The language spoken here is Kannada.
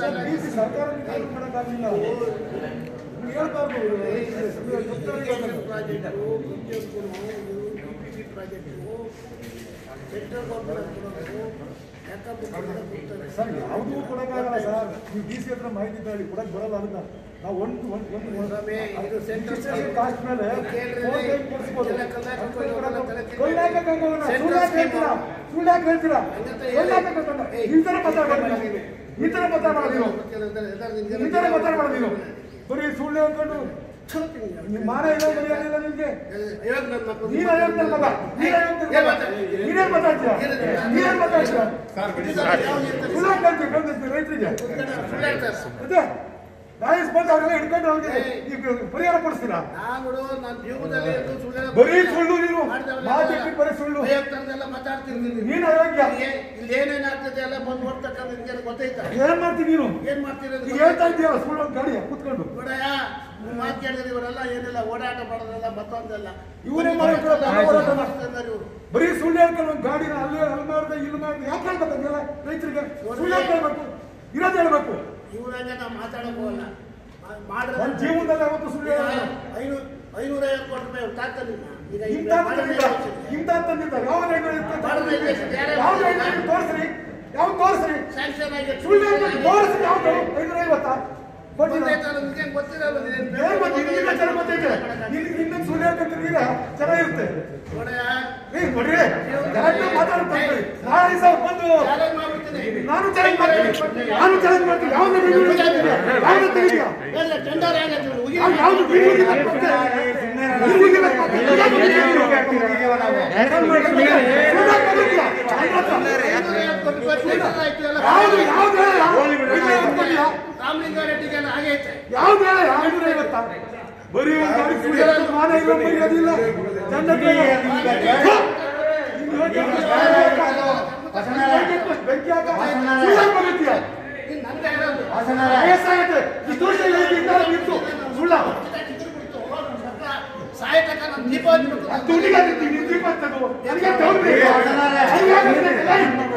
ಈ ಸರ್ಕಾರ ಏನು ಮಾಡೋಕ್ಕಾಗಲಿಲ್ಲ ನೀವು ಹೇಳ್ಬಾರ್ದು ಪ್ರಾಜೆಕ್ಟು ಪ್ರಾಜೆಕ್ಟು ಸೆಂಟ್ರಲ್ ಗೌರ್ಮೆಂಟ್ ಕೊಡೋದು ಯಾಕಂದ್ರೆ ಸರ್ ಯಾವುದೂ ಕೊಡೋಕ್ಕಾಗಲ್ಲ ಸರ್ ನೀವು ಡಿ ಸಿ ಹತ್ರ ಮಾಹಿತಿ ತಗೊಳ್ಳಿ ಕೊಡಕ್ಕೆ ಬರಲ್ಲ ಅದನ್ನ ನಾವು ಒಂದು ಒಂದು ಒಂದು ಸ್ವಾಮಿ, ಇದು central ರಿಜಿಸ್ಟ್ರೇಷನ್ ಕಾಸ್ಟ್ ಮೇಲೆ ಕೇಳ್ರಿ, ಫೋನ್ ಪೇ ಕೊಡಿಸ್ಬೋದು. ಎಲ್ಲ ಕರ್ನಾಟಕ ಕೊಡಕ್ಕೆ ತಲೆ ತಿನ್ನಿ. ಸುಳ್ಳು ಯಾಕೆ ಹೋಗೋಣ? ಸುಳ್ಳು Central ಯಾಕೆ ಹೇಳ್ತೀರಾ? ಸುಳ್ಳು ಯಾಕೆ ಹೇಳ್ತೀರಾ? ಹಂಗಂತ ಸುಳ್ಳು ಯಾಕೆ ಹೇಳಿ. ಗೊತ್ತಲ್ಲ? ಏಯ್, ಈ ಥರ ಮಾತಾಡ್ಬಾರ್ದು ನೀವು. ಈ ಥರ ಮಾತಾಡ್ಬಾರ್ದು ನೀವು. ಈ ಥರ ಮಾತಾಡ್ಬಾರ್ದು ನೀವು. ಬರೀ ಸುಳ್ಳು ಹೇಳ್ಕೊಂಡು ನಿಮ್ಮ ಮಾನ ಇಲ್ಲ ಮರ್ಯಾದೆ ಇಲ್ಲ ನಿಮ್ಗೆ ನೀನ್ ಅಯೋಗ್ಯನ ಮಗ ನೀನ್ ಅಯೋಗ್ಯನ ಮಗ ನೀನೇನ್ ಮಾತಾಡ್ತೀರಾ ನೀನೇನ್ ಮಾತಾಡ್ತೀರಾ ಸುಳ್ಳು ಹೇಳ್ತೀವಿ ಬಂದಿರ್ತೀವಿ ರೈತರಿಗೆ ಅದೇ ರಾಯಸ್ ಬಂದು ಅವರೆಲ್ಲ ಹಿಡ್ಕೊಂಡು ಅವ್ರಿಗೆ ಈಗ ಪರಿಹಾರ ಕೊಡಿಸ್ತೀರಾ ನಾನು ನನ್ನ ಜೀವನದಲ್ಲಿ ಎಂದು ಸುಳ್ಳು ಹೇಳಕ್ ಬರೀ ಸುಳ್ಳು ನೀನು ಮಾಡಿದವಲ್ಲ. ಮಾತಿಟ್ಟು ಬರೀ ಸುಳ್ಳು ಭಯೋತ್ಪಾದನೆಲ್ಲ ಮಾತಾಡ್ತಿರ್ತೀನಿ ನೀನು ಅಯೋಗ್ಯ ಇಲ್ಲಿ ಏನೇನ್ ಆಗ್ತದೆ ಎಲ್ಲ ಬಂದು ನೋಡ್ತಕ್ಕಂಥ ನಿಮ್ಗೆ ಗೊತ್ತೈತಾ ಏನ್ ಮಾಡ್ತೀನಿ ನೀನು ಏನ್ ಮಾಡ್ತೀರಿ ಈಗ ಹೇಳ್ತಾ ಇದೀಯಲ್ಲ ಸುಳ್ಳು ಒಂದು ಗಾಡಿ ಕುತ್ಕೊಂಡು ನೋಡಯ್ಯ ನೀವು ಮಾತು ಕೇಳಿದ್ರೆ ಇವರೆಲ್ಲ ಏನಿಲ್ಲ ಓಡಾಟ ಮಾಡೋದಲ್ಲ ಮತ್ತೊಂದಲ್ಲ ಇವರೇ ಮಾಡಿದ್ರು ಹೋರಾಟ ಮಾಡ್ತಾರೆ ಇವ್ರು. ಬರೀ ಸುಳ್ಳು ಹೇಳ್ಕೊಂಡು ಒಂದು ಗಾಡಿನ ಅಲ್ಲಿ ಅಲ್ಲಿ ಮಾಡ್ದೆ ಇಲ್ಲಿ ಮಾಡ್ದೆ ಯಾಕೆ ಹೇಳ್ಬೇಕು ಅದೆಲ್ಲ ರೈತರಿಗೆ ಸುಳ್ಳು ಯಾಕೆ ಹೇಳ್ಬೇಕು ಇರೋದು ಹೇಳ್ಬೇಕು ಇವ್ರಂಗೆ ನಾವು ಮಾತಾಡಕ್ ಹೋಗಲ್ಲ ಮಾ- ಮಾಡಿದ್ರೆ ಒಂದ್ ಜೀವನದಲ್ಲಿ ಯಾವತ್ತೂ ಸುಳ್ಳು ಈಗ ಹೇಳಲ್ಲ. ಐನೂರು ಐನೂರೈವತ್ತು ಕೋಟಿ ರೂಪಾಯಿ ಅವ್ರು ತಾಕಲಿಲ್ಲ ಈಗ ಈಗ ಇಂಥ ಮಾಡಿದ್ರೆ ತಂದಿದ್ದ ಯೋಚನೆ. ಇಂಥ ತಂದಿದ್ದ ಯಾವ ರೈಲ್ವೆ ಮಾಡಿದ್ರೆ ಯೋಚನೆ. ಯಾರೇ ಯಾವ್ದು ಮಾಡಿದ್ರೆ ರೈಲ್ವೆ ತೋರಿಸ್ರಿ ಯಾವ್ದು ತೋರಿಸ್ರಿ ಸ್ಯಾಂಕ್ಷನ್ ಆಗಿ ಸುಳ್ಳು ಹೇಳ್ಕೊಂಡು ತೋರಿಸ್ರಿ ಯಾವ್ದು ಐನೂರ ಐವತ್ತಾ ಕೊಟ್ಟಿಲ್ಲ ಗೊತ್ತಾಯ್ತಲ್ಲ, ನಿಮ್ಗೆ ಗೊತ್ತಿರಲ್ಲ ನೀವೇನ್ ಏನ್ ಗೊತ್ತು ನಿಮ್ಗೆ ಚೆನ್ನಾಗಿ ಗೊತ್ತೈತೆ ನಿನ್ಗೆ ಇನ್ನೊಂದು ಸುಳ್ಳು ಹೇಳ್ಕೊಂಡ್ರೆ ಈಗ ಚೆನ್ನಾಗಿರುತ್ತೆ ನೋಡಯ್ಯ, ಏ ನೋಡ್ರಿ ಕರೆಕ್ಟ್ ಮಾತಾಡ್ತಾ ಇರ್ತೀರಿ. ನಾಳೆ ದಿವಸ ಬಂದು ಚಾಲೆಂಜ್ ಮಾಡ್ಬಿಡ್ತೀನಿ. ನಾನು ಚಾಲೆಂಜ್ ಮಾಡ್ತೀನಿ ನಾನು ಚಾಲೆಂಜ್ ಮಾಡ್ತೀನಿ ಯಾವ್ದು video ತೆಗಿತೀರಾ? ಯಾವ್ದು ತೆಗಿತೀರಾ? ಎಲ್ಲ ಟೆಂಡರ್ ಆಗೈತೆ ಇವ್ರು. ಉಗಿ- ಯಾವ್ದು- ಯಾವ್ದು video ತೆಗಿತೀರಾ? ಮತ್ತೆ? ನೀವು ಉಗಿಬೇಕು ಮತ್ತೆ. ಯಾವ್ದು video ತೆಗಿತೀರಾ? ಸುಳ್ಳು ಹಾಕ್ಕೊಂಡಿದ್ದೀರಾ? ನನ್ನ ಹತ್ರ. ಐನೂರೈವತ್ತು ಕೋಟಿ ರೂಪಾಯಿ ಟೆಂಡರ್ ಆಯ್ತು ಎಲ್ಲ. ಯಾವ್ದು ಯಾವ್ದು ಹೇಳ? video ಹಾಕ್ಕೊಂಡಿದ್ದೀರಾ? ರಾಮಲಿಂಗಾರೆಡ್ಡಿಗೆಲ್ಲ ಆಗೈತೆ ಯಾವ್ದು ಹೇಳ? ಐನೂರ ಐವತ್ತಾ? ಬರೀ ಒಂದು ಗಾಡಿ ಸುಳ್ಳು ಹೇಳೋದು ಮಾನ ಇಲ್ಲ ಮರ್ಯಾದಿಲ್ಲ ಚಂದ ಬೆಂಕಿ ಹಾಕ ಸುಳ್ಳು ಹಾಕ್ಕೊಂಡಿದ್ದೀರಾ? ಇನ್ನು ನಂದೇ ಇರೋದು. ವಯಸ್ಸಾಗತ್ತೆ ಇಷ್ಟು ವರ್ಷ ಇಲ್ಲಿ ಇದ್ದಾರೆ ನಿಂತು ಸುಳ್ಳ ಸಾಯತಕ್ಕ ನಾನು ದೀಪ ಹಚ್ಬಿಟ್ಟು ದುಡ್ಡಿಗೆ ನಿಂತು ದೀಪ ಹಚ್ಚೋದು. ನನಗೆ ತಗೊಂಡ್ರಿ. ನನಗೆ